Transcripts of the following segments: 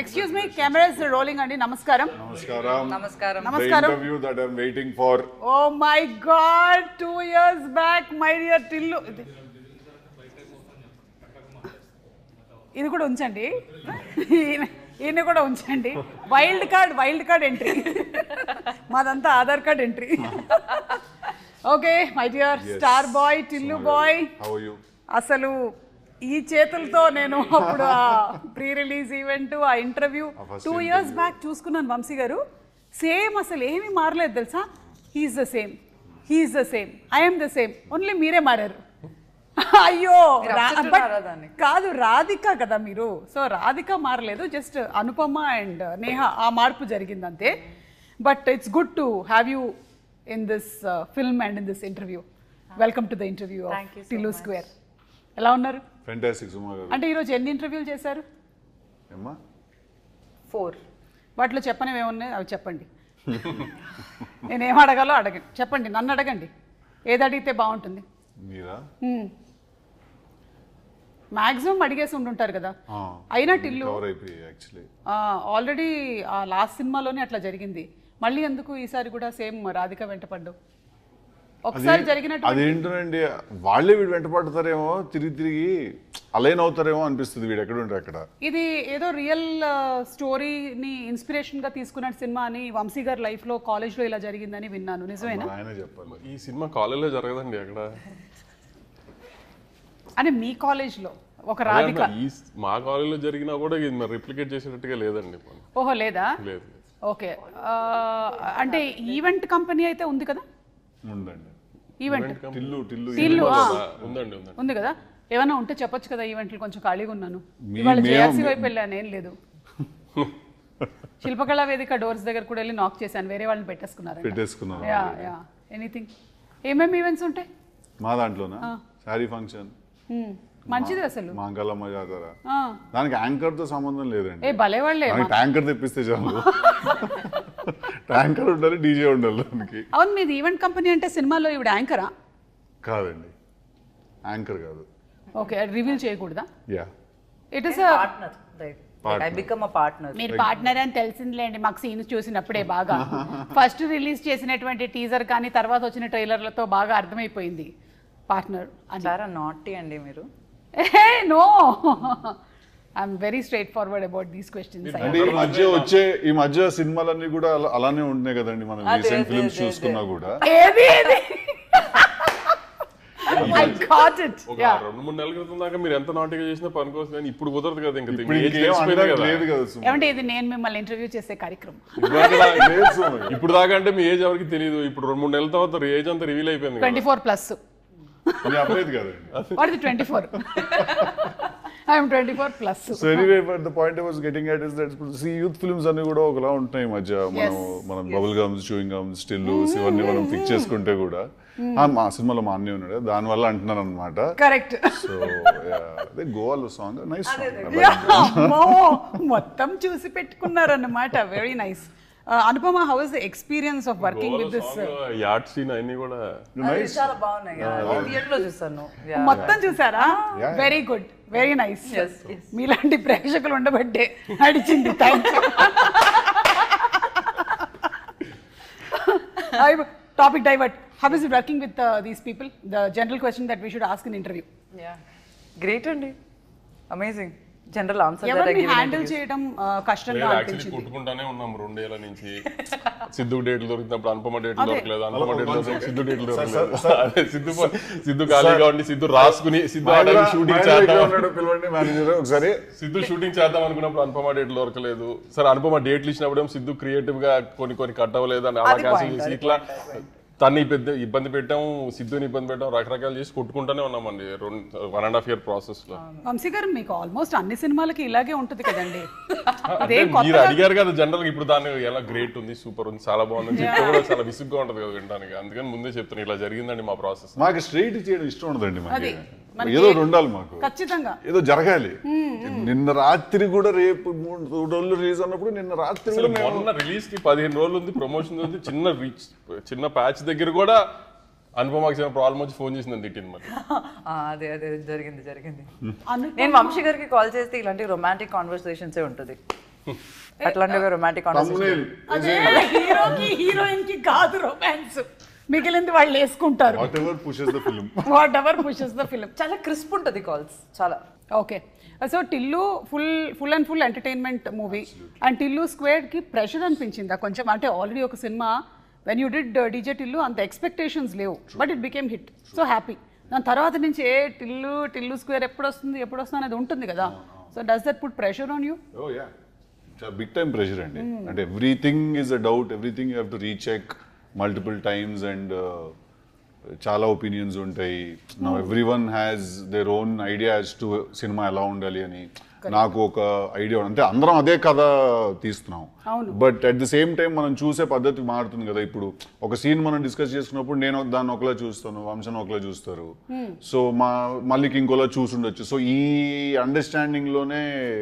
Excuse me cameras rolling అండి నమస్కారం నమస్కారం నమస్కారం The నమస్కారం interview that I'm waiting for. Oh my god two years back my dear Tillu ఇది- ఇది కూడా ఉంచండి ఈయన- ఈయన కూడా ఉంచండి wild card wild card entry మాదంతా Aadhaar card entry okay my dear Yes. Star boy Tillu boy How are you? అసలు ఈ చేతులతో నేను అప్పుడు ఆ ప్రీ రిలీజ్ ఈవెంట్ ఆ ఇంటర్వ్యూ ఆ first two years interview. Back చూసుకున్నాను వంశీ గారు సేమ్ అసలు ఏమీ మారలేదు తెలుసా he's the same he's the same I'm the same only మీరే మారారు అయ్యో మీరు రా- upset but ఉన్నారా దాన్ని? కాదు రాధిక కదా మీరు సో రాధిక మారలేదు జస్ట్ అనుపమ అండ్ నేహ ఆ మార్పు జరిగింది అంతే but it's good to have you in this film and in this interview welcome to the interview Thank you so Tillu much. Square ఎలా ఉన్నారు Fantastic, సుమా గారు. అంటే ఈరోజు ఎన్ని ఇంటర్వ్యూలు చేశారు ఏమ్మా? ఫోర్ వాటిలో చెప్పనివి ఏమున్నాయి అవి చెప్పండి నేను ఏం అడగాలో అడగండి చెప్పండి నన్ను అడగండి ఏది అడిగితే బాగుంటుంది మీరా? మ్యాక్సిమం అడిగేసి ఉండుంటారు కదా ఆ, అయినా ఇది టిల్లు cover అయిపోయాయి actually. ఆల్రెడీ ఆ లాస్ట్ సినిమాలోనే అట్లా జరిగింది మళ్ళీ ఎందుకు ఈసారి కూడా సేమ్ రాధిక వెంటపడ్డు ఒకసారి అది- జరిగినట్టు అదేంటోనండి వాళ్ళే వీడు వెంట పడతారేమో తిరిగి తిరిగి అలైన్ అవుతారేమో అనిపిస్తుంది వీడు ఎక్కడ ఉంటే అక్కడ ఇది ఏదో రియల్ స్టోరీని ఇన్స్పిరేషన్ గా తీసుకున్న సినిమా అని వంశీ గారి లైఫ్ లో కాలేజ్ లో ఇలా జరిగిందని విన్నాను నిజమేనా ఆయనే చెప్పాలి ఈ సినిమా కాలేజ్లో జరగదండి అక్కడ అని మీ కాలేజ్ లో ఒక అదే రాధిక అన్న, ఈ స్- మా కాలేజ్లో జరిగినా కూడా ఇది మరి రిప్లికేట్ చేసేటట్టుగా లేదండి ఓహో లేదా లేదు ఓకే అంటే ఈవెంట్ కంపెనీ అయితే ఉంది కదా ఉండండి ఈవెంట్ టిల్లు టిల్లు టిల్లు ఆ, ఉందండి ఉందండి ఉంది కదా ఏమైనా ఉంటే చెప్పొచ్చు కదా ఈవెంట్లు కొంచెం ఖాళీగా ఉన్నాను మీ- ఇవాళ మేము- జేఆర్సీ వైపు వెళ్ళాను ఏం లేదు శిల్పకళా వేదిక డోర్స్ దగ్గర కూడా వెళ్ళి నాక్ చేశాను వేరే వాళ్ళని పెట్టేసుకున్నారు పెట్టేసుకున్నాను యా యా ఎనీథింగ్ ఏమేమి ఈవెంట్స్ ఉంటాయి మా దాంట్లోనా శారీ ఫంక్షన్ Hmm, మంచిది అసలు మాంగళమ్మ జాతర ఆ, దానికి యాంకర్ తో సంబంధం లేదండి ఏ భలే వాళ్ళే దానికి ట్యాంకర్ తెప్పిస్తే చాలు ట్యాంకర్ ఉండాలి డీజే ఉండాలి దానికి అవును మీది ఈవెంట్ కంపెనీ అంటే సినిమాలో ఇవిడ యాంకరా కాదండి యాంకర్ కాదు ఓకే రివీల్ చేయకూడదా yeah it is partner I become a partner మీరు పార్ట్నర్ అని తెలిసిందిలేండి మాకు సీన్స్ చూసినప్పుడే బాగా ఫస్ట్ రిలీజ్ చేసినటువంటి టీజర్ కానీ తర్వాత వచ్చిన ట్రైలర్లతో బాగా అర్థమైపోయింది పార్ట్నర్ అని చాలా నాటి అండి మీరు no I'm very straightforward about these questions అంటే ఈ మధ్య వచ్చే ఈ మధ్య సినిమాలన్నీ కూడా అలా- అలానే ఉంటున్నాయి కదండి మనం అదే, రీసెంట్ అదే, ఫిల్మ్స్ అదే, చూసుకున్నా కూడా ఏది ఏది ఐ గాట్ ఇట్ ఒక రెండు మూడు నెలల క్రితం దాకా మీరు ఎంత నాటిగా చేసినా పనికోసం కానీ ఇప్పుడు కుదరదు కదా ఇంకా ఇప్పుడు age ఇంకేం తెలిసిపోయింది అనడానికి కదా. లేదు కదా సుమ. ఏమంటే ఇది నేను మిమ్మల్ని ఇంటర్వ్యూ చేసే కార్యక్రమం లేదు సుమ. ఇప్పుడు దాకా అంటే మీ ఏజ్ ఎవరికి తెలియదు ఇప్పుడు రెండు మూడు నెలల తర్వాత ఏజ్ అంతా రివీల్ అయిపోయింది కదా. ట్వంటీ ఫోర్ ప్లస్ ఇది అవ్వలేదు కదండి what twenty four I'm twenty four plus so anyway but the point I was getting at is that see youth films అన్ని కూడా ఒకలా ఉంటున్నాయి ఈ మధ్య మనం మనం bubble gums chewing gums still ఇవన్నీ మనం పిక్ చేసుకుంటే కూడా ఆ, మా సినిమాలో మా అన్నీ ఉన్నాడు దాని వల్ల అంటున్నాను అనమాట కరెక్ట్ సో అదే గోవాలో సాంగ్ నైస్ సాంగ్ మొత్తం చూసి పెట్టుకున్నారన్నమాట very nice Anupama how is the experience of working గోవాలో with this song, ad scene అన్ని కూడా అది చాలా బాగున్నాయి థియేటర్ లో చూసాను Yeah. మొత్తం చూసారా Yeah. Very good very nice Yes, yes. మీలాంటి ప్రేక్షకులు ఉండబట్టే నడిచింది thank topic divert how is it working with these people the general question that we should ask in interview Yeah. Great అండి అమేజింగ్ జనరల్ ఆన్సర్ ఎవరిని handle చేయడం uh, కష్టంగా actually అనిపించింది కొట్టుకుంటానే ఉన్నాం రెండేళ్ల నుంచి సిద్ధు డేట్లు దొరికినప్పుడు అనుపమ డేట్లు దొరకలేదు అనుపమ డేట్లు దొరకలేదు సిద్ధు డేట్లు దొరకలేదు అదే సిద్ధు పో- సిద్ధు ఖాళీగా ఉండి సిద్ధు రాసుకుని సిద్ధు ఆడకి షూటింగ్ చేద్దాం పిలవండి మేనేజర్ ఒకసారి సిద్ధు షూటింగ్ చేద్దాం అనుకున్నప్పుడు అనుపమ డేట్లు దొరకలేదు సరే అనుపమ డేట్లు ఇచ్చినప్పుడు ఏమో సిద్ధు క్రియేటివ్ గా కొన్ని కొన్ని కట్ అవ్వలేదు అని అలా అది క్యాన్సిల్ point, చేసి అది ఇట్లా తన్ని పెద్ద ఇబ్బంది పెట్టాం సిద్ధుని ఇబ్బంది పెట్టాం రకరకాలు చేసి కొట్టుకుంటానే ఉన్నామండి రెండు one and half year process లో వంశీ గారు మీకు ఆల్మోస్ట్ అన్ని సినిమాలకి ఇలాగే ఉంటుంది కదండి అంటే అదేం మీరు కొత్తగా అడిగారు కదా జనరల్ ఇప్పుడు దాన్ని ఎలా గ్రేట్ ఉంది సూపర్ ఉంది చాలా బాగుంది చెప్తే కూడా చాలా విసుగ్గా ఉంటది కదా వినడానికి అందుకని ముందే చెప్తాను ఇలా జరిగిందండి మా ప్రాసెస్ మాకు స్ట్రైట్ చేయడం ఇష్టం ఉండదండి అది, మనకి మనకి ఏదో ఒకటి ఉండాలి మాకు ఖచ్చితంగా ఏదో జరగాలి నిన్న రాత్రి కూడా రేపు మూడు రోజులు రిలీజ్ అన్నప్పుడు నిన్న రాత్రి అసలు కూడా మేము మొన్న రిలీజ్ కి పదిహేను రోజులు ఉంది ప్రమోషన్ ఉంది చిన్న రీచ్ చిన్న ప్యాచ్ దగ్గర కూడా అనుపమకి చిన్న ప్రాబ్లం వచ్చి ఫోన్ చేసిందని తిట్టింది మరి అదే అదే జరిగింది జరిగింది అను నేను వంశీ గారికి కాల్ చేస్తే ఇలాంటి రొమాంటిక్ కాన్వర్సేషన్స్ ఉంటుంది అట్లాంటివి రొమాంటిక్ thumbnail. అదే హీరోకి హీరోయిన్ కి కాదు రొమాన్స్ మిగిలింది వాళ్ళు వేసుకుంటారు whatever pushes the film whatever pushes the film చాలా క్రిస్ప్ ఉంటుంది కాల్స్ చాలా okay so Tillu full full and full entertainment movie and Tillu square కి ప్రెషర్ అనిపించిందా కొంచెం అంటే ఆల్రెడీ ఒక సినిమా when you did DJ Tillu అంత ఎక్స్పెక్టేషన్స్ లేవు but it became hit so happy దాని తర్వాత నుంచి ఏ టిల్లు టిల్లు స్క్వేర్ ఎప్పుడు వస్తుంది ఎప్పుడు వస్తుంది అనేది ఉంటుంది కదా so does that put pressure on you oh yeah big time pressure అండి అంటే everything is a doubt everything you have to recheck multiple times and చాలా ఒపీనియన్స్ ఉంటాయి నా every one has their own idea as to సినిమా ఎలా ఉండాలి అని నాకు ఒక ఐడియా అంటే అందరం అదే కథ తీస్తున్నాం but at the same time మనం చూసే పద్ధతి మారుతుంది కదా ఇప్పుడు ఒక సీన్ మనం డిస్కస్ చేసుకున్నప్పుడు నేను దాన్ని ఒకలా చూస్తాను వంశన్ ఒకలా చూస్తారు సో మా మళ్ళీకి ఇంకోలా చూసుండొచ్చు సో ఈ అండర్స్టాండింగ్ లోనే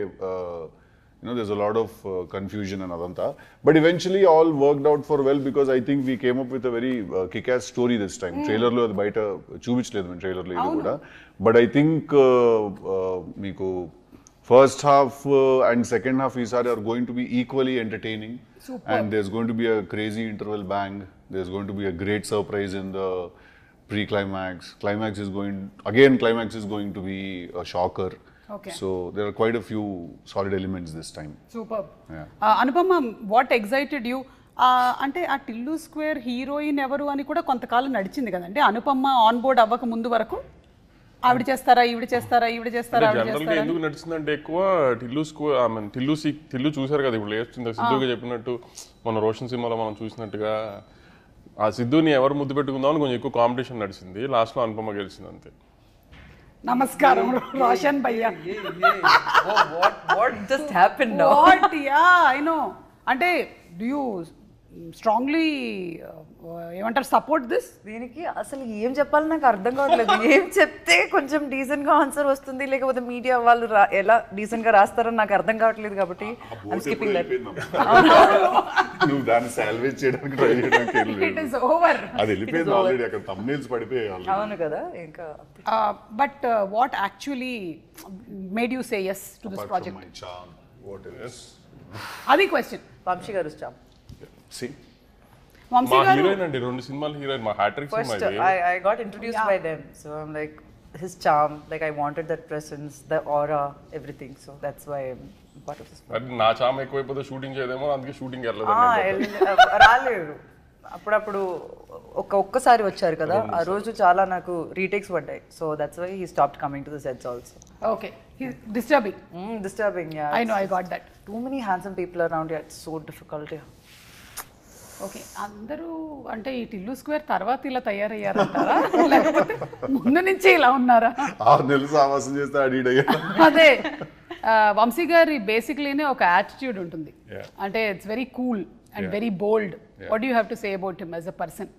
you know there's a lot of uh, confusion and adanta but eventually all worked out for well because i think we came up with a very uh, kick-ass story this time trailer లో అది బయట చూపించలేదు మేము trailer లో ఇది కూడా but I think మీకు first half and second half ఈసారి are going to be equally entertaining and there's going to be a crazy interval bang there's going to be a great surprise in the pre-climax climax is going again climax is going to be a shocker Okay. so there are quite a few solid elements this time super Yeah. Anupama what excited you అంటే ఆ Tillu square heroine ఎవరు అని కూడా కొంతకాలం నడిచింది కదండి Anupama on board అవ్వక ముందు వరకు ఆవిడ చేస్తారా ఈవిడ చేస్తారా ఈవిడ చేస్తారా ఆవిడ జనరల్ గా చేస్తారా ఎందుకు నడుస్తుందంటే ఎక్కువ టిల్లు స్కూ ఐ మీన్ టిల్లు సి టిల్లు చూసారు కదా ఇప్పుడు లేస్తుంది సిద్ధుగా చెప్పినట్టు మన రోషన్ సినిమాలో మనం చూసినట్టుగా ఆ సిద్ధుని ఎవరు ముద్దు పెట్టుకుందాం అని కొంచెం ఎక్కువ కాంపిటీషన్ నడిచింది లాస్ట్ లో అనుపమ గెలిచింది అంతే నమస్కారం రోషన్ భయ్యా what what just happen now what yeah I know అంటే డూ యూ స్ట్రాంగ్లీ ఏమంటారు సపోర్ట్ దిస్ దీనికి అసలు ఏం చెప్పాలో నాకు అర్థం కావట్లేదు ఏం చెప్తే కొంచెం డీసెంట్ గా ఆన్సర్ వస్తుంది లేకపోతే మీడియా వాళ్ళు రా- ఎలా డీసెంట్ గా రాస్తారో నాకు అర్థం కావట్లేదు కాబట్టి స్కిప్పింగ్ దట్ నువ్వు దాన్ని సాల్వేజ్ చేయడానికి ట్రై చేయడానికి ఏం ఇట్ లేదు ఇస్ ఓవర్ అది వెళ్ళిపోయింది ఆల్రెడీ అక్కడ తమ్నేల్స్ పడిపోయాయి అవును కదా ఇంకా but what actually made you say yes to this project my charm what is అది question Vamsi garu stop C Vamsi మా గారు హీరోయిన్ అండి రెండు సినిమాలు హీరోయిన్ మా హ్యాట్రిక్ సినిమా First, ఇది I, I got introduced by them, so I'm like his charm. Like I wanted that presence, the aura, everything. So that's why I'm part of this. అది నా చామ ఎక్కువైపోతే షూటింగ్ చేయదేమో అందుకే షూటింగ్ వెళ్ళలేదు Ah, L- రాలేదు అప్పుడప్పుడు ఒక్క ఒక్కసారి వచ్చారు కదా ఆ రోజు చాలా నాకు రీటేక్స్ పడ్డాయి so that's why he stop coming to the sets also okay disturbing disturbing yeah I know I got that too many handsome people around it's so difficult okay అందరూ అంటే ఈ టిల్లు స్క్వేర్ తర్వాత ఇలా తయారయ్యారంటారా లేకపోతే ముందు నుంచి ఇలా ఉన్నారా ఆరు నెలలు సావాసం చేస్తే అడిడ్ అయ్యా అదే ఆ, వంశీ గారి బేసిక్లీనే ఒక యాటిట్యూడ్ ఉంటుంది Yeah. అంటే it's very cool and very bold what you have to say about him as a person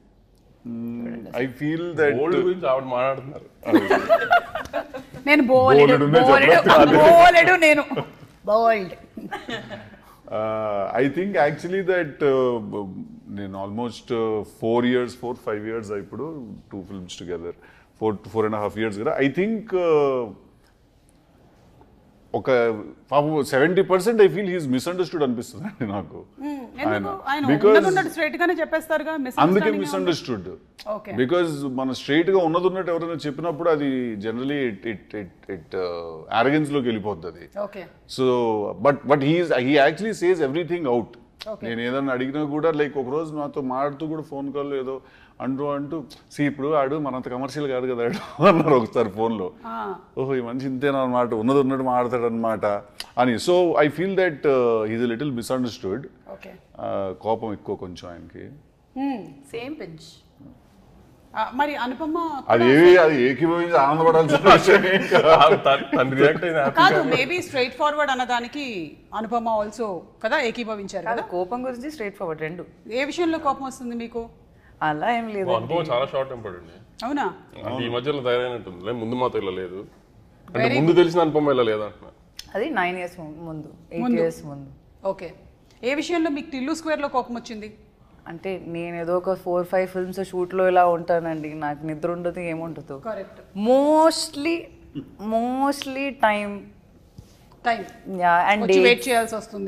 I feel that old గురించి ఆవిడ మాట్లాడుతున్నారు నేను బోలెడు బోలెడు ఉన్నాయి బోలెడు బోలెడు నేను bold I think actually that నేను almost four years four five years ఇప్పుడు two films together four four and half years కదా ఐ థింక్ ఒక పాపం seventy percent I feel he's misunderstood అనిపిస్తుంది అండి నాకు ఎందుకు ఆయన బికాస్ ఉన్నది ఉన్నట్టు స్ట్రైట్ గానే చెప్పేస్తారుగా అందుకే మిస్అండర్స్టాండింగ్ మిస్అండర్స్టూడ్ ఓకే బికాజ్ మన స్ట్రైట్ గా ఉన్నది ఉన్నట్టు ఎవరైనా చెప్పినప్పుడు అది generally it it it it arrogance లోకి వెళ్ళిపోతుంది okay so but but he's he actually says everything out Okay. నేను ఏదన్నా అడిగినా కూడా లైక్ ఒక రోజు నాతో మాడుతూ కూడా ఫోన్ కాల్ ఏదో అంటూ అంటూ సి ఇప్పుడు ఆడు మనంత కమర్షియల్ కాదు కదా ఆడు అన్నారు ఒకసారి ఫోన్లో ఓహో ఈ మనిషి ఇంతేనా అనమాట ఉన్నది ఉన్నట్టు మాడతాడు అనమాట అని so I feel that is little misunderstood okay కోపం ఎక్కువ కొంచెం ఆయనకి సేమ్ పెంచ్ మరి అనుపమ అది ఏవి అది ఏకీభవించి ఆనందపడాల్సిన విషయం ఏం కాదు. తను రియాక్ట్ అయిన కాదు మేబీ స్ట్రైట్ ఫార్వర్డ్ అన్నదానికి అనుపమ ఆల్సో కదా ఏకీభవించారు కదా కోపం గురించి స్ట్రైట్ ఫార్వర్డ్ రెండు ఏ విషయంలో కోపం వస్తుంది మీకు అలా ఏం లేదు అనుభవం చాలా షార్ట్ టెంపర్డ్ అండి అవునా అంటే ఈ మధ్యలో తయారైనట్టుంది లే, ముందు మాతో ఇలా లేదు అంటే ముందు తెలిసిన అనుపమ ఇలా లేదు అంటున్నా అది నైన్ ఇయర్స్ ముందు ఎయిట్ ఇయర్స్ ముందు ఓకే ఏ విషయంలో మీకు టిల్లు స్క్వేర్ లో కోపం వచ్చింది అంటే నేను ఏదో ఒక ఫోర్ ఫైవ్ ఫిల్మ్స్ షూట్లో ఇలా ఉంటానండి నాకు నిద్ర ఉండదు ఏముండదు correct mostly mostly time time and వచ్చి వెయిట్ చేయాల్సి వస్తుంది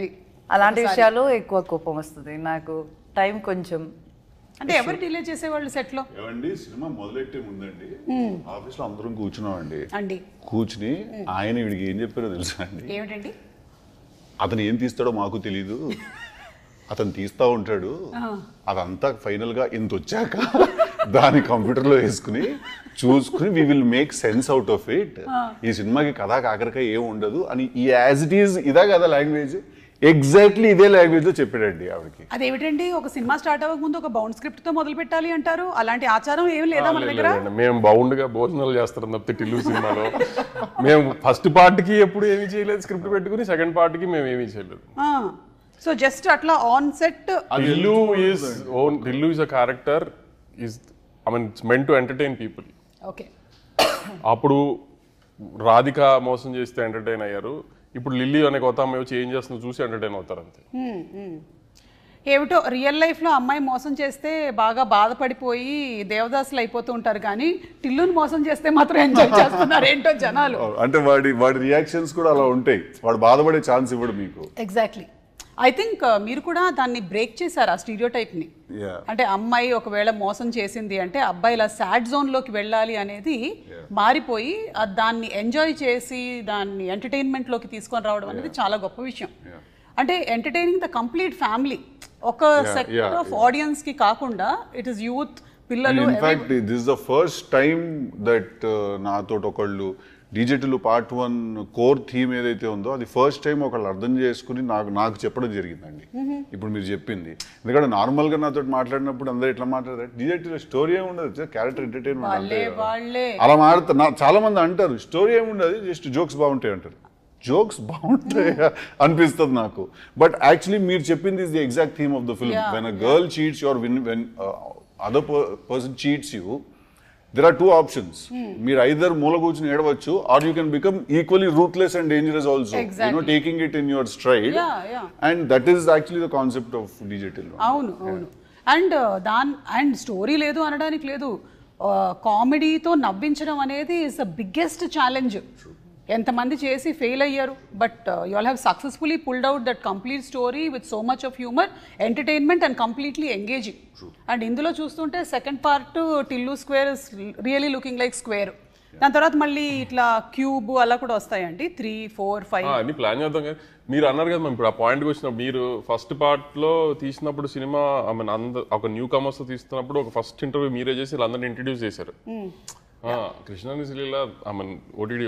అలాంటి విషయాలు ఎక్కువ కోపం వస్తుంది నాకు టైం కొంచెం అంటే ఎవరు డిలే చేసేవాళ్ళు set లో ఏమండి సినిమా మొదలెట్టే ముందండి ఆఫీస్ లో అందరం కూర్చున్నామండి అండి కూర్చుని ఆయన వీడికి ఏం చెప్పారో తెలుసా అండి ఏమిటండి అతను ఏం తీస్తాడో మాకు తెలీదు అతను తీస్తా ఉంటాడు అదంతా ఫైనల్ గా ఇంత వచ్చాక దాని కంప్యూటర్ లో వేసుకుని చూసుకుని we will make sense out of it ఈ సినిమాకి కథా కాకరకాయ ఏం ఉండదు అని ఈ యాజ్ ఇట్ ఈజ్ ఇదా కదా లాంగ్వేజ్ ఎగ్జాక్ట్లీ ఇదే లాంగ్వేజ్ లో చెప్పాడండి ఆవిడకి అదేమిటండి ఒక సినిమా స్టార్ట్ అవ్వక ముందు ఒక బౌండ్ స్క్రిప్ట్ తో మొదలు పెట్టాలి అంటారు అలాంటి ఆచారం ఏం లేదా మన దగ్గర లేదండి. మేము బౌండ్ గా భోజనాలు చేస్తాం తప్పితే టిల్లు సినిమాలో మేము ఫస్ట్ పార్ట్ కి ఎప్పుడు ఏమీ చేయలేదు స్క్రిప్ట్ పెట్టుకుని సెకండ్ పార్ట్ కి మేము ఏమీ చేయలేదు సో జస్ట్ అట్లా on set Tillu is own Tillu is a character is I mean it's meant to entertain people okay అప్పుడు రాధిక మోసం చేస్తే ఎంటర్టైన్ అయ్యారు ఇప్పుడు లిల్లీ అనే కొత్త అమ్మాయి వచ్చి ఏం చేస్తుందో చూసి ఎంటర్టైన్ అవుతారు అంతే ఏమిటో రియల్ లైఫ్ లో అమ్మాయి మోసం చేస్తే బాగా బాధపడిపోయి దేవదాసులు అయిపోతూ ఉంటారు కానీ టిల్లుని మోసం చేస్తే మాత్రం ఎంజాయ్ చేస్తున్నారు ఏంటో జనాలు అంటే వాడి వాడి రియాక్షన్స్ కూడా అలా ఉంటాయి వాడు బాధపడే ఛాన్స్ ఇవ్వడు మీకు ఎగ్జాక్ట్లీ ఐ థింక్ మీరు కూడా దాన్ని బ్రేక్ చేశారు ఆ స్టీరియో ని Yeah. అంటే అమ్మాయి ఒకవేళ మోసం చేసింది అంటే అబ్బాయి ఇలా సాడ్ లోకి వెళ్ళాలి అనేది మారిపోయి ఆ దాన్ని ఎంజాయ్ చేసి దాన్ని entertainment లోకి తీసుకొని రావడం అనేది చాలా గొప్ప విషయం అంటే ఎంటర్టైనింగ్ ద కంప్లీట్ ఫ్యామిలీ ఒక సెక్టర్ yeah, ఆఫ్ ఆడియన్స్ కి కాకుండా ఇట్ ఇస్ యూత్ పిల్లలు in fact this the first time that నాతో ఒకళ్ళు డీజెట్లు పార్ట్ వన్ కోర్ థీమ్ ఏదైతే ఉందో అది ఫస్ట్ టైం ఒకళ్ళు అర్థం చేసుకుని నాకు నాకు చెప్పడం జరిగిందండి ఇప్పుడు మీరు చెప్పింది ఎందుకంటే నార్మల్ గా నాతో మాట్లాడినప్పుడు అందరూ ఎట్లా మాట్లాడతారు డీజెట్ స్టోరీ ఏమి ఉండదు క్యారెక్టర్ ఎంటర్టైన్మెంట్ వాళ్ళే వాళ్ళే అలా మాడతారు నా చాలా మంది అంటారు స్టోరీ ఏముండదు జస్ట్ జోక్స్ బాగుంటాయి అంటారు జోక్స్ బాగుంటాయి అనిపిస్తుంది నాకు బట్ యాక్చువల్లీ మీరు చెప్పింది is the exact theme of the film Yeah. When a girl cheats your win when other person cheats you there are two options మీరు ఐదర్ మూల కూర్చుని ఏడవచ్చు or you can become equally ruthless and dangerous also you know Exactly. Taking it in your stride Yeah, yeah. And that is actually the concept of digital అవును అవును and than and story లేదు అనడానికి లేదు కామెడీతో నవ్వించడం అనేది is the biggest challenge ఎంతమంది చేసి fail అయ్యారు but you all have successfully pulled out that complete story with so much of humour entertainment and completely engaging and ఇందులో చూస్తుంటే second part Tillu square is really looking like square దాని తర్వాత మళ్ళీ ఇట్లా cube అలా కూడా వస్తాయండి త్రీ ఫోర్ ఫైవ్ ఆ, అన్ని ప్లాన్ చేద్దాం కానీ మీరు అన్నారు కదా ఇప్పుడు ఆ పాయింట్కి వచ్చినప్పుడు మీరు ఫస్ట్ పార్ట్ లో తీసినప్పుడు సినిమా ఐ మీన్ అంద ఒక న్యూ కమర్స్ తీస్తున్నప్పుడు ఒక ఫస్ట్ ఇంటర్వ్యూ మీరే చేసి వీళ్ళందరినీ ఇంట్రడ్యూస్ చేశారు ఆ, కృష్ణాని సిలీలా ఐ మీన్ ఓటీడీ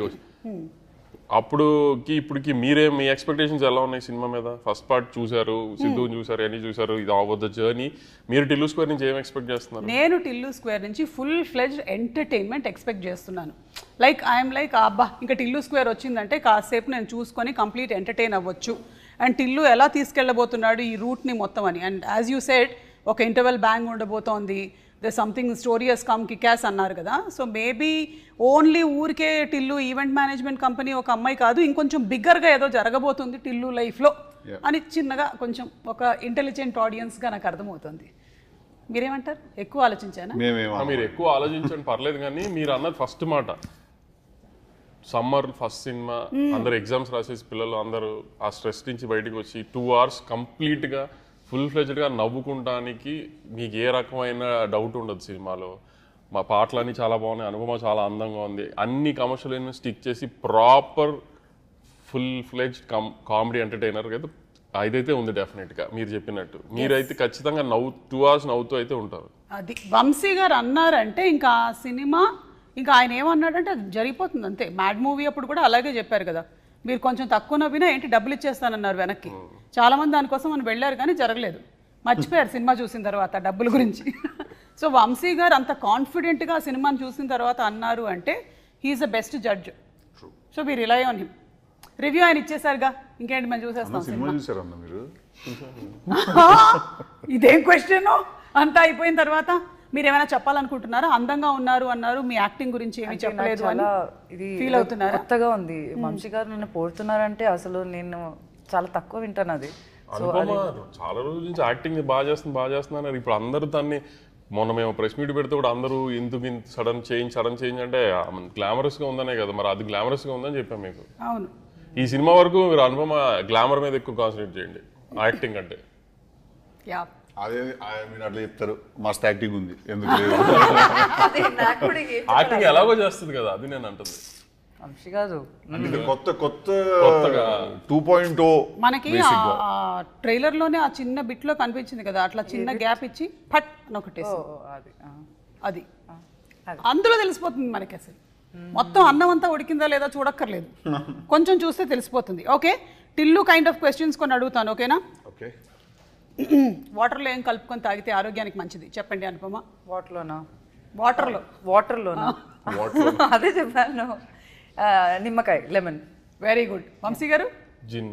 అప్పుడుకి ఇప్పటికి మీరే మీ ఎక్స్పెక్టేషన్స్ ఎలా ఉన్నాయి సినిమా మీద ఫస్ట్ పార్ట్ చూసారు సిద్ధుని చూసారు అన్ని చూసారు ఇది ఆఫ్ ద జర్నీ మీరు టిల్లు స్క్వేర్ నుంచి ఏం ఎక్స్పెక్ట్ చేస్తున్నారు నేను టిల్లు స్క్వేర్ నుంచి ఫుల్ ఫ్లెజ్డ్ ఎంటర్టైన్మెంట్ ఎక్స్పెక్ట్ చేస్తున్నాను లైక్ ఐఎమ్ లైక్ అబ్బా ఇంకా టిల్లు స్క్వేర్ వచ్చిందంటే కాసేపు నేను చూసుకొని కంప్లీట్ ఎంటర్టైన్ అవ్వచ్చు అండ్ టిల్లు ఎలా తీసుకెళ్ళబోతున్నాడు ఈ రూట్ని మొత్తం అని అండ్ యాజ్ యూ సెడ్ ఒక ఇంటర్వెల్ బ్యాంగ్ ఉండబోతోంది the something story he's come kickass అన్నారు కదా సో మేబీ ఓన్లీ ఊరికే టిల్లు ఈవెంట్ మేనేజ్మెంట్ కంపెనీ ఒక అమ్మాయి కాదు ఇంకొంచెం బిగ్గర్గా ఏదో జరగబోతుంది టిల్లు లైఫ్లో అని చిన్నగా కొంచెం ఒక ఇంటెలిజెంట్ ఆడియన్స్గా నాకు అర్థమవుతుంది మీరేమంటారు ఎక్కువ ఆలోచించానా మేమేమో ఆ, మీరు ఎక్కువ ఆలోచించండి పర్లేదు కానీ మీరు అన్నది ఫస్ట్ మాట సమ్మర్ ఫస్ట్ సినిమా అందరు ఎగ్జామ్స్ రాసేసి పిల్లలు అందరూ ఆ స్ట్రెస్ నుంచి బయటకు వచ్చి టూ అవర్స్ కంప్లీట్గా ఫుల్ ఫ్లెజ్డ్గా నవ్వుకుంటానికి మీకు ఏ రకమైన డౌట్ ఉండదు సినిమాలో మా పాటలన్నీ చాలా బాగున్నాయి అనుభవం చాలా అందంగా ఉంది అన్ని కమర్షియల్ స్టిక్ చేసి proper full fledged come comedy entertainer అయితే అదైతే ఉంది డెఫినెట్గా మీరు చెప్పినట్టు మీరైతే ఖచ్చితంగా నవ్వు టూ అవర్స్ నవ్వుతూ అయితే ఉంటారు అది వంశీ గారు అన్నారంటే ఇంకా ఆ సినిమా ఇంకా ఆయన ఏమన్నాడంటే అది జరిగిపోతుంది అంతే మ్యాడ్ మూవీ అప్పుడు కూడా అలాగే చెప్పారు కదా మీరు కొంచెం తక్కువ నవ్వినా ఏంటి డబ్బులు ఇచ్చేస్తానన్నారు వెనక్కి చాలా మంది దానికోసం మనం వెళ్ళారు కానీ జరగలేదు మర్చిపోయారు సినిమా చూసిన తర్వాత డబ్బుల గురించి సో వంశీ గారు అంత కాన్ఫిడెంట్గా ఆ సినిమాని చూసిన తర్వాత అన్నారు అంటే he's the best judge so మీరు రిలై ఆన్ హిమ్ రివ్యూ ఆయన ఇచ్చేసారుగా ఇంకేంటి మేము చూసేస్తాం సినిమా చూసారన్న మీరు ఇదేం క్వశ్చన్ అంతా అయిపోయిన తర్వాత మీరు ఏమైనా చెప్పాలనుకుంటున్నారా అందంగా ఉన్నారు అన్నారు మీ యాక్టింగ్ గురించి ఏమీ చెప్పలేదు అని చాలా ఇది ఫీల్ అవుతున్నారా కొత్తగా ఉంది వంశీ గారు నన్ను పోడుతున్నారంటే అసలు నేను చాలా తక్కువ వింటాను అది అనుపమ చాలా రోజుల నుంచి యాక్టింగ్ బాగా చేస్తుంది బాగా చేస్తున్నారు ఇప్పుడు అందరూ దాన్ని మొన్న మేము ప్రెస్ మీట్ పెడితే కూడా అందరూ ఎందుకు ఇంత సడన్ చేంజ్ సడన్ చేంజ్ అంటే గ్లామరస్ గా ఉందనే కదా మరి అది గ్లామరస్ గా ఉందని చెప్పాం మీకు అవును ఈ సినిమా వరకు మీరు అనుపమ గ్లామర్ మీద ఎక్కువ కాన్సన్ట్రేట్ చేయండి యాక్టింగ్ అంటే యా అదే ఆ- మీరు అట్లా చెప్తారు మస్తు యాక్టింగ్ ఉంది ఎందుకు లేదు అదే నాకు కూడా ఏం యాక్టింగ్ ఎలాగో చేస్తుంది కదా అది నేను అంటుంది వంశీ కాదు అంటే ఇది కొత్త కొత్త కొత్తగా. టూ పాయింట్ ఓ మనకి ఆ ట్రైలర్ లోనే ఆ చిన్న బిట్ లో కనిపించింది కదా అట్లా చిన్న గ్యాప్ ఇచ్చి ఫట్ అని ఒకటేసి ఓ, అది ఆ. అది అది. అందులో తెలిసిపోతుంది మనకి అసలు మొత్తం అన్నం అంతా ఉడికిందా లేదా చూడక్కర్లేదు కొంచెం చూస్తే తెలిసిపోతుంది okay Tillu kind of questions కొన్ని అడుగుతాను ఓకేనా ఓకే వాటర్లో ఏం కలుపుకొని తాగితే ఆరోగ్యానికి మంచిది చెప్పండి అనుపమ వాటర్లోనా వాటర్లో వాటర్లోనా అదే చెప్పాను ఆ, నిమ్మకాయ లెమన్ వెరీ గుడ్ వంశీ గారు జిన్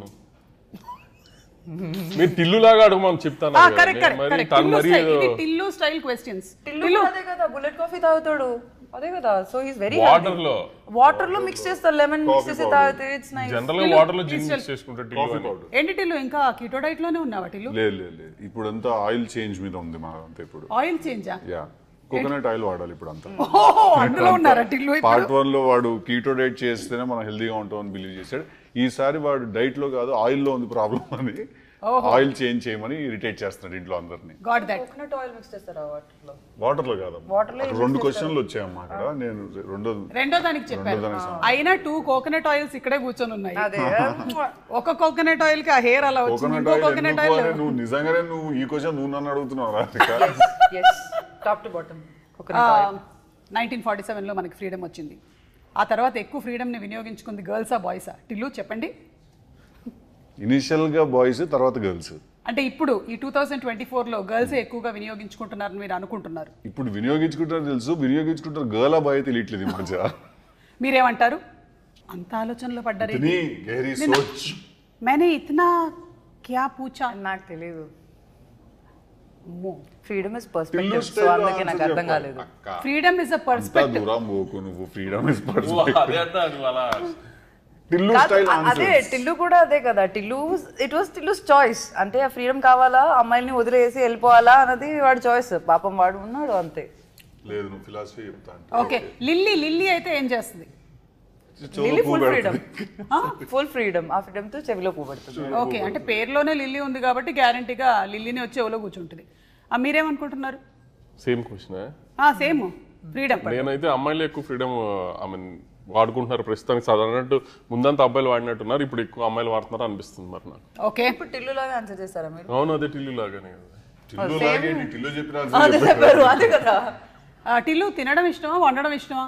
మీరు టిల్లు లాగా అడగమని చెప్తాను కదా. కరెక్ట్ నేను కరెక్ట్ మరి కరెక్ట్ తను టిల్లు మరి స్టైల్ ఏదో ఇది టిల్లు స్టైల్ క్వశ్చన్స్ టిల్లు అదే కదా బుల్లెట్ కాఫీ తాగుతాడు అదే కదా సో ఈస్ వెరీ వాటర్ లో వాటర్ లో మిక్స్ చేస్తారు లెమన్ మిక్స్ చేసి తాగితే ఇట్స్ నైస్ జనరల్ గా వాటర్ లో జిన్ మిక్స్ చేసుకుంటే టిల్లు కాఫీ అని పౌడర్ ఏంటి టిల్లు ఇంకా కీటో డైట్ లోనే ఉన్నావా టిల్లు లేదు లేదు లేదు ఇప్పుడు అంతా ఆయిల్ చేంజ్ మీద ఉంది మా అంతా ఇప్పుడు ఆయిల్ చేంజా యా కోకోనట్ ఆయిల్ వాడాలి ఇప్పుడు అంతా ఓహో అందులో ఉన్నారా టిల్లు ఇప్పుడు? పార్ట్ వన్ లో వాడు కీటో డైట్ చేస్తేనే మనం హెల్దీగా ఉంటామని బిలీవ్ చేశాడు ఈసారి వాడు డైట్ లో కాదు ఆయిల్ లో ఉంది ప్రాబ్లం అని ఆయిల్ చేంజ్ చేయమని ఇరిటేట్ చేస్తున్నాడు ఇంట్లో అందరినీ got that coconut oil mix చేస్తారా వాటర్ లో వాటర్ లో కాదు Water లో రెండు క్వశ్చన్లు వచ్చాయమ్మా అక్కడ నేను రెండో రెండో దానికి చెప్పారు రెండో దానికి అయినా టూ కోకోనట్ ఆయిల్స్ ఇక్కడే కూర్చొని ఉన్నాయి అదే ఒక కోకోనట్ ఆయిల్ కి ఆ హెయిర్ అలా వచ్చింది కోకోనట్ ఇంకో ఆయిల్ కోకోనట్ ఎందుకు ఆయిల్ అని నువ్వు నిజంగానే నువ్వు ఈ క్వశ్చన్ నువ్వు నన్ను అడుగుతున్నావు Radhika yes top to bottom coconut oil nineteen forty సెవెన్లో మనకి ఫ్రీడమ్ వచ్చింది ఆ తర్వాత ఎక్కువ ఫ్రీడమ్ని వినియోగించుకుంది గర్ల్సా బాయ్సా టిల్లు చెప్పండి ఇనిషియల్ గా బాయ్స్ తర్వాత గర్ల్స్ అంటే ఇప్పుడు ఈ టూ థౌజండ్ ట్వంటీ ఫోర్లో గర్ల్సే ఎక్కువగా వినియోగించుకుంటున్నారని మీరు అనుకుంటున్నారు ఇప్పుడు వినియోగించుకుంటారు తెలుసు వినియోగించుకుంటారు గర్ల్ బాయ్ తెలియట్లేదు ఈ మధ్య మీరేమంటారు అంత ఆలోచనలో పడ్డారు ఇతని గహరీ సోచ్ मैंने इतना क्या पूछा నాకు తెలియదు అమ్మో freedom is Tillu perspective so style అందుకే నాకు అర్థం కాలేదు అక్క ఫ్రీడమ్ ఇస్ అ అంతా పర్స్పెక్టివ్ దూరం పోకు నువ్వు ఫ్రీడమ్ ఇస్ నువ్వు అదే అంటా నువ్వు అలా టిల్లు కాదు, స్టైల్ అ- అదే టిల్లు కూడా అదే కదా Tillu it was Tillu's choice అంటే ఆ ఫ్రీడమ్ కావాలా అమ్మాయిల్ని వదిలేసి వెళ్ళిపోవాలా అన్నది వాడి చాయిస్ పాపం వాడు ఉన్నాడు అంతే లేదు నువ్వు ఫిలాసఫీ చెప్తా ఓకే లిల్లీ లిల్లీ అయితే ఏం చేస్తుంది Lilly full freedom full freedom ఆ ఫ్రీడమ్ తో చెవిలో పువ్వు ఓకే అంటే పేరులోనే లిల్లీ ఉంది కాబట్టి గ్యారంటీగా లిల్లీని వచ్చి ఎవరో కూర్చుంటుంది ఆ మీరేమనుకుంటున్నారు సేమ్ క్వశ్చన్ సేమ్ ఫ్రీడమ్ నేనైతే అమ్మాయిలు ఎక్కువ ఫ్రీడమ్ ఐ మీన్ వాడుకుంటున్నారు ప్రస్తుతానికి సాధారణట్టు ముందంతా అబ్బాయిలు వాడినట్టున్నారు ఇప్పుడు ఎక్కువ అమ్మాయిలు వాడుతున్నారు అనిపిస్తుంది మరి నాకు ఓకే ఇప్పుడు టిల్లు లాగా ఆన్సర్ చేస్తారా మీరు అవును అదే టిల్లు లాగానే కదా టిల్లు లాగేంటి టిల్లు చెప్పిన అదే చెప్పారు అదే కదా ఆ, టిల్లు తినడం ఇష్టమా వండడం ఇష్టమా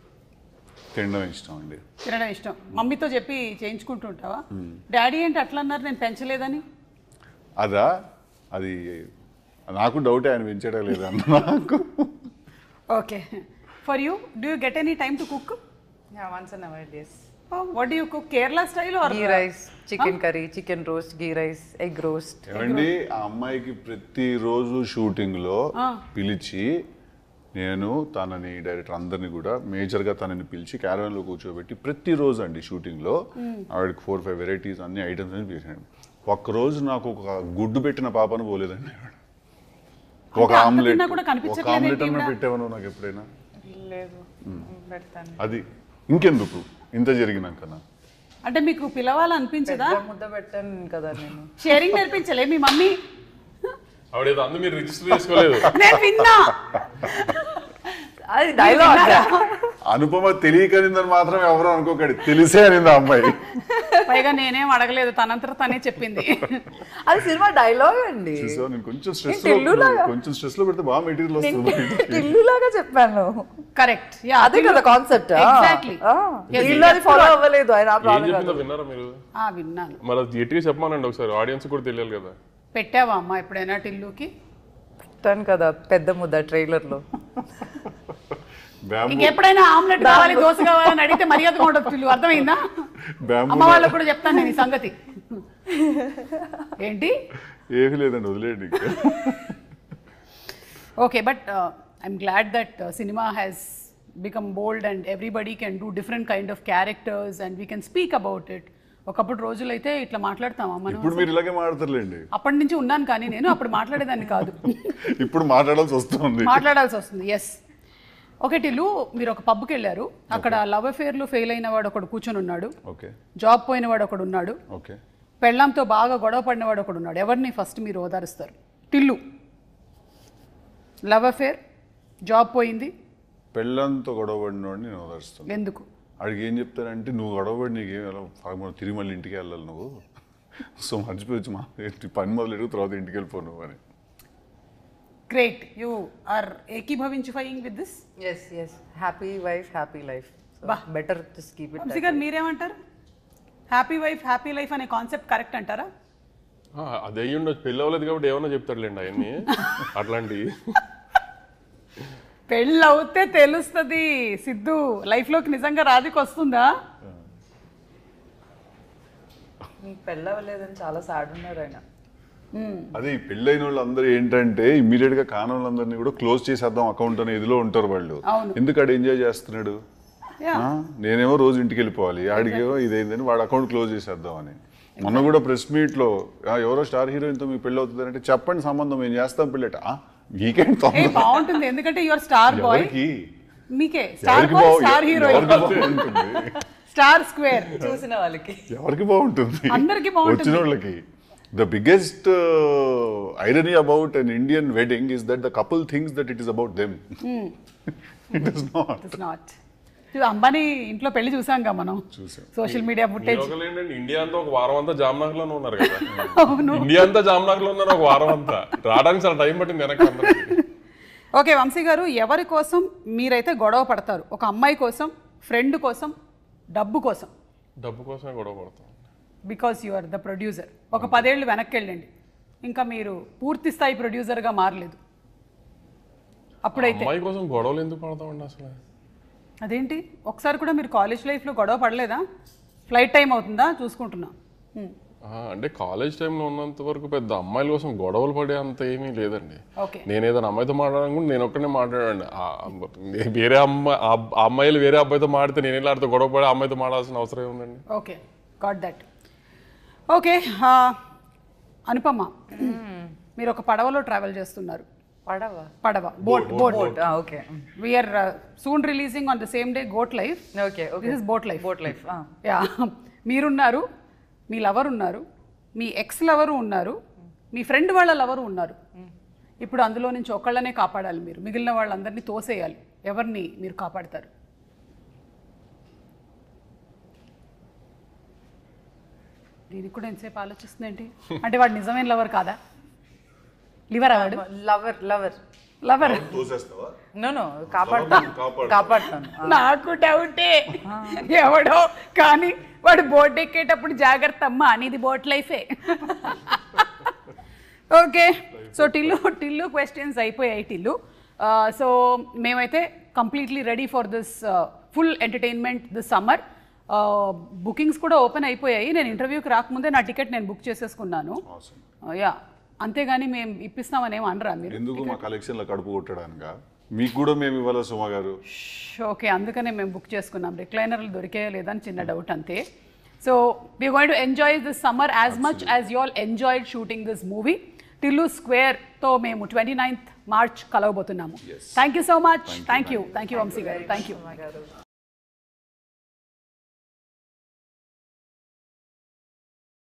తినడం ఇష్టం అండి తినడం ఇష్టం మమ్మీతో చెప్పి చేయించుకుంటూ ఉంటావా డాడీ ఏంటి అట్లా అన్నారు నేను పెంచలేదని అదా అది నాకు డౌట్ ఆయన పెంచడం లేదన్న నాకు okay for you do you get any time to cook once and our days what do you cook Kerala style or ghee rice chicken curry chicken roast ghee rice egg roast ఏమండి ఆ అమ్మాయికి ప్రతిరోజు షూటింగ్ లో పిలిచి నేను తనని డైరెక్టర్ అందరిని కూడా మేజర్ గా తనని పిలిచి క్యారవన్ లో కూర్చోబెట్టి ప్రతిరోజు అండి షూటింగ్ లో ఆవిడకి ఫోర్ ఫైవ్ వెరైటీస్ అన్ని ఐటమ్స్ అని పిలిచాను ఒక్కరోజు నాకు ఒక గుడ్డు పెట్టిన పాపను పోలేదండి ఆవిడ. ఒక అంత ఆమ్లెట్ తిన్నా కూడా ఒక కనిపించట్లేదేంటి ఆమ్లెట్ అన్న ఈవిడ? పెట్టావను నాకు ఎప్పుడైనా లేదు పెడతాను అది ఇంకెందుకు ఇంత జరిగినాకనా అంటే మీకు పిలవాలనిపించదా పెద్ద ముద్ద పెట్టాను కదా నేను షేరింగ్ నేర్పించలే మీ మమ్మీ ఆవిడేదో అందు మీరు రిజిస్టర్ చేసుకోలేదు నేను విన్నా అది డైలాగ్ అనుపమ తెలియకనిందని మాత్రం ఎవరు అనుకోకండి తెలిసే అనింది ఆ అమ్మాయి పైగా నేనేం అడగలేదు తనంతట తనే చెప్పింది అది సినిమా డైలాగ్ అండి చూసావా, నేను కొంచెం స్ట్రెస్ ఏంటి ఇల్లులాగా? కొంచెం స్ట్రెస్ లో పెడితే బాగా మెటీరియల్ వస్తుంది ఇల్లు లాగా చెప్పాను కరెక్ట్ యా అదే కదా కాన్సెప్ట్ Exactly. Yes, ఇల్లు అది ఫాలో అవ్వలేదు ఆయన ఆ ఏం ప్రాబ్లం చెప్పిందో విన్నారా మీరు ఆ విన్నాను మరి అది గట్టిగా చెప్పమానండి ఒకసారి ఆడియన్స్ కూడా తెలియాలి కదా పెట్టావా అమ్మా ఎప్పుడైనా టిల్లుకి పెట్టాను కదా పెద్ద ముద్ద ట్రైలర్ లో బ్యాంబూ ఇంకెప్పుడైనా ఆమ్లెట్ కావాలి దోశ కావాలని అడిగితే మర్యాదగా ఉండదు టిల్లు అర్థమైందా బ్యాంబూ అమ్మ వాళ్ళకు కూడా చెప్తాను నేను ఈ సంగతి ఏంటి ఏమీ లేదండి వదిలేయండి ఇంకా okay but I'm glad that cinema has become bold and everybody can do different kind of characters and we can speak about it ఒకప్పుడు రోజులైతే ఇట్లా మాట్లాడతామా మనం ఇప్పుడు మీరు ఇలాగే మాట్లాడతారులేండి అప్పటి నుంచి ఉన్నాను కానీ నేను అప్పుడు మాట్లాడేదాన్ని కాదు ఇప్పుడు మాట్లాడాల్సి వస్తుంది మాట్లాడాల్సి వస్తుంది ఎస్ ఓకే టిల్లు మీరు ఒక పబ్కి వెళ్ళారు అక్కడ లవ్ అఫేర్లో ఫెయిల్ అయిన వాడు ఒకడు కూర్చొని ఉన్నాడు ఓకే జాబ్ పోయిన వాడు ఒకడు ఉన్నాడు ఓకే పెళ్ళాంతో బాగా గొడవ పడినవాడు ఒకడు ఉన్నాడు ఎవరిని ఫస్ట్ మీరు ఓదారుస్తారు టిల్లు లవ్ అఫేర్ జాబ్ పోయింది పెళ్ళంతో గొడవ పడినోడిని నేను ఓదారుస్తాను ఎందుకు వాడికి ఏం చెప్తానంటే నువ్వు గొడవపడి నీకేం ఎలా మనం తిరిగి మళ్ళీ ఇంటికి వెళ్ళాలి నువ్వు సో మర్చిపోవచ్చు మా ఏంటి పని మొదలెడు తర్వాత ఇంటికి వెళ్ళిపో నువ్వు అని గ్రేట్ యూ ఆర్ ఏకీభవించిఫైయింగ్ with this yes yes happy wife happy life బా. Better just keep it Vamsi garu మీరేమంటారు హ్యాపీ వైఫ్ హ్యాపీ లైఫ్ అనే కాన్సెప్ట్ కరెక్ట్ అంటారా ఆ, అది అయ్యి ఉండొచ్చు పెళ్ళి అవ్వలేదు కాబట్టి ఏమన్నా చెప్తాడులేండి అవన్నీ అట్లాంటివి పెళ్ళి అవుతే తెలుస్తుంది సిద్ధు లైఫ్లోకి నిజంగా రాధిక వస్తుందా మీకు పెళ్ళవలేదని చాలా సాడ్ ఉన్నారు ఆయన అదే ఈ పెళ్ళైన వాళ్ళందరూ ఏంటంటే ఇమీడియట్ గా కాని వాళ్ళందరినీ కూడా క్లోజ్ చేసేద్దాం అకౌంట్ అనే ఇదిలో ఉంటారు వాళ్ళు అవును. ఎందుకు ఆడు ఎంజాయ్ చేస్తున్నాడు Yeah. ఆ, నేనేమో రోజు ఇంటికి వెళ్ళిపోవాలి ఆడికేమో ఇదైందని వాడు అకౌంట్ క్లోజ్ చేసేద్దాం అని మొన్న కూడా ప్రెస్ మీట్ లో "ఆ, ఎవరో స్టార్ హీరోయిన్ తో మీ పెళ్ళి అవుతుంది అంటే చెప్పండి సంబంధం మేము చేస్తాం పెళ్ళట వీకెండ్ ఏ బాగుంటుంది ఎందుకంటే యువర్ స్టార్ బాయ్ ఎవరికి మీకే స్టార్ ఎవరికి బాయ్ బాగు- స్టార్ హీరోయిన్ ఎవరికి బాగుంటుంది స్టార్ స్క్వేర్ చూసిన వాళ్ళకి ఎవరికి బాగుంటుంది అందరికీ బాగుంటుంది. వచ్చిన వాళ్ళకి the biggest irony about an Indian wedding is that the couple things that it is about them it is not it's not Ambani ఇంట్లో పెళ్లి చూసాంగా మనం చూసాం. సోషల్ మీడియా ఫుటేజ్ ఒకళ్ళు ఏంటంటే ఇండియా అంతా ఒక వారం అంతా జామ్నగర్ లోనే ఉన్నారు కదా అవును ఇండియా అంతా జామ్నగర్ లో ఉన్నారు ఒక వారం అంతా రావడానికి చాలా టైం పట్టింది వెనక్కి అందరికి ఓకే వంశీ గారు ఎవరి కోసం మీరైతే గొడవ పడతారు ఒక అమ్మాయి కోసం ఫ్రెండ్ కోసం డబ్బు కోసం డబ్బు కోసమే గొడవ పడతాం because you are the producer ఒక పదేళ్ళు వెనక్కి వెళ్ళండి ఇంకా మీరు పూర్తి స్థాయి ప్రొడ్యూసర్గా మారలేదు అప్పుడైతే అమ్మాయి కోసం గొడవలు ఎందుకు పడతామండి అసలు అదేంటి ఒకసారి కూడా మీరు కాలేజ్ లైఫ్లో గొడవ పడలేదా ఫ్లైట్ టైం అవుతుందా చూసుకుంటున్నా హ్మ్. ఆ, అంటే కాలేజ్ టైంలో ఉన్నంత వరకు పెద్ద అమ్మాయిల కోసం గొడవలు పడే అంత ఏమీ లేదండి ఓకే నేను ఏదైనా అమ్మాయితో మాట్లాడాలనుకుంటే నేను ఒక్కనే మాట్లాడండి వేరే అమ్మాయి ఆ అమ్మాయిలు వేరే అబ్బాయితో మాడితే నేను ఎలా ఆడితే గొడవ పడి ఆ అమ్మాయితో మాడాల్సిన అవసరం ఏముందండి okay got that okay Anupama మీరు ఒక పడవలో ట్రావెల్ చేస్తున్నారు పడవా పడవ boat boat okay we're soon releasing on the same day goat life okay okay this is boat life boat life yeah మీరున్నారు మీ లవర్ ఉన్నారు మీ ఎక్స్ లవరు ఉన్నారు మీ ఫ్రెండ్ వాళ్ళ లవరు ఉన్నారు ఇప్పుడు అందులో నుంచి ఒకళ్ళనే కాపాడాలి మీరు మిగిలిన వాళ్ళందరినీ తోసేయాలి ఎవరిని మీరు కాపాడతారు దీనికి కూడా ఎంతసేపు ఆలోచిస్తుంది ఏంటి అంటే వాడు నిజమైన లవర్ కాదా లివర్ వాడు లవర్ లవర్ లవర్ తోసేస్తావా నో నో కాపాడుతాను కాపాడుతాను నాకు డౌటే ఎవడో కానీ వాడు బోట్ ఎక్కేటప్పుడు జాగ్రత్త అమ్మా అనేది బోట్ లైఫే okay so Tillu Tillu questions అయిపోయాయి టిల్లు సో మేమైతే completely ready for this full entertainment this summer bookings కూడా ఓపెన్ అయిపోయాయి నేను ఇంటర్వ్యూకి రాకముందే నా టికెట్ నేను బుక్ చేసేసుకున్నాను యా అంతేగాని మేము ఇప్పిస్తామని ఏం అనరా మీరు ఎందుకు మా కలెక్షన్ లో కడుపు కొట్టడానిక మీకు కూడా మేము ఇవ్వాలా సుమ గారు ఓకే అందుకనే మేము బుక్ చేసుకున్నాం రిక్లైనర్లు దొరికాయో లేదని చిన్న డౌట్ అంతే so we going to enjoy this summer as much as you all enjoyed shooting this movie Tillu స్క్వేర్తో మేము ట్వంటీ నైన్త్ మార్చ్ కలవబోతున్నాము thank you so much thank you thank you Vamsi garu thank you